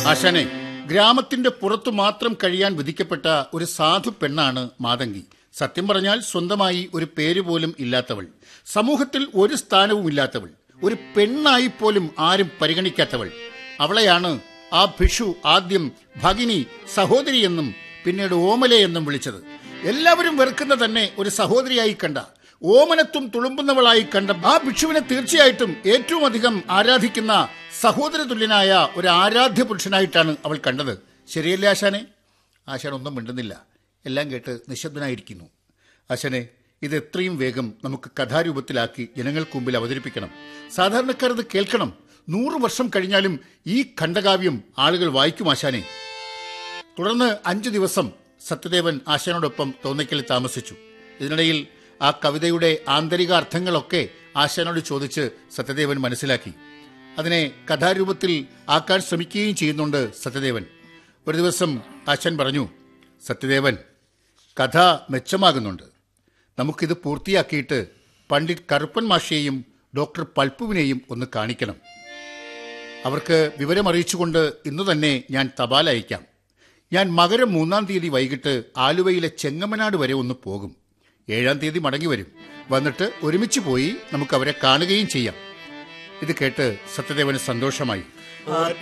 ആശാനെ ഗ്രാമത്തിന്റെ പുറത്തു മാത്രം കഴിയാൻ വിധിക്കപ്പെട്ട ഒരു സാധു പെണ്ണാണ് മാതങ്കി സത്യം പറഞ്ഞാൽ സ്വന്തമായി ഒരു പേര് പോലും ഇല്ലാത്തവൾ സമൂഹത്തിൽ ഒരു സ്ഥാനവും ഇല്ലാത്തവൾ ഒരു പെണ്ണായി പോലും ആരും പരിഗണിക്കാത്തവൾ അവളെയാണ് ആ ഭിഷു ആദ്യം ഭഗിനി സഹോദരി എന്നും പിന്നീട് ഓമലെ എന്നും വിളിച്ചത് എല്ലാവരും വെറുക്കുന്ന തന്നെ ഒരു സഹോദരിയായി കണ്ട ഓമനത്തും തുളുമ്പുന്നവളായി കണ്ട ആ ഭിക്ഷുവിനെ തീർച്ചയായിട്ടും ഏറ്റവും അധികം ആരാധിക്കുന്ന സഹോദര തുല്യനായ ഒരു ആരാധ്യ പുരുഷനായിട്ടാണ് അവൾ കണ്ടത് ശരിയല്ലേ ആശാനെ ആശാൻ ഒന്നും മിണ്ടുന്നില്ല എല്ലാം കേട്ട് നിശബ്ദനായിരിക്കുന്നു ആശാനെ ഇത് എത്രയും വേഗം നമുക്ക് കഥാരൂപത്തിലാക്കി ജനങ്ങൾക്ക് മുമ്പിൽ അവതരിപ്പിക്കണം സാധാരണക്കാർ ഇത് കേൾക്കണം നൂറ് വർഷം കഴിഞ്ഞാലും ഈ ഖണ്ഡകാവ്യം ആളുകൾ വായിക്കും ആശാനെ തുടർന്ന് അഞ്ചു ദിവസം സത്യദേവൻ ആശാനോടൊപ്പം തോന്നയ്ക്കൽ താമസിച്ചു ഇതിനിടയിൽ ആ കവിതയുടെ ആന്തരിക അർത്ഥങ്ങളൊക്കെ ആശാനോട് ചോദിച്ച് സത്യദേവൻ മനസ്സിലാക്കി അതിനെ കഥാരൂപത്തിൽ ആക്കാൻ ശ്രമിക്കുകയും ചെയ്യുന്നുണ്ട് സത്യദേവൻ ഒരു ദിവസം ആശാൻ പറഞ്ഞു സത്യദേവൻ കഥ മെച്ചമാകുന്നുണ്ട് നമുക്കിത് പൂർത്തിയാക്കിയിട്ട് പണ്ഡിറ്റ് കറുപ്പൻ മാഷയെയും ഡോക്ടർ പൽപ്പുവിനെയും ഒന്ന് കാണിക്കണം അവർക്ക് വിവരമറിയിച്ചുകൊണ്ട് ഇന്നു തന്നെ ഞാൻ തപാൽ അയക്കാം ഞാൻ മകരം മൂന്നാം തീയതി വൈകിട്ട് ആലുവയിലെ ചെങ്ങമനാട് വരെ ഒന്ന് പോകും ഏഴാം തീയതി മടങ്ങി വരും വന്നിട്ട് ഒരുമിച്ച് പോയി നമുക്ക് അവരെ കാണുകയും ചെയ്യാം ഇത് കേട്ട് സത്യദേവന് സന്തോഷമായി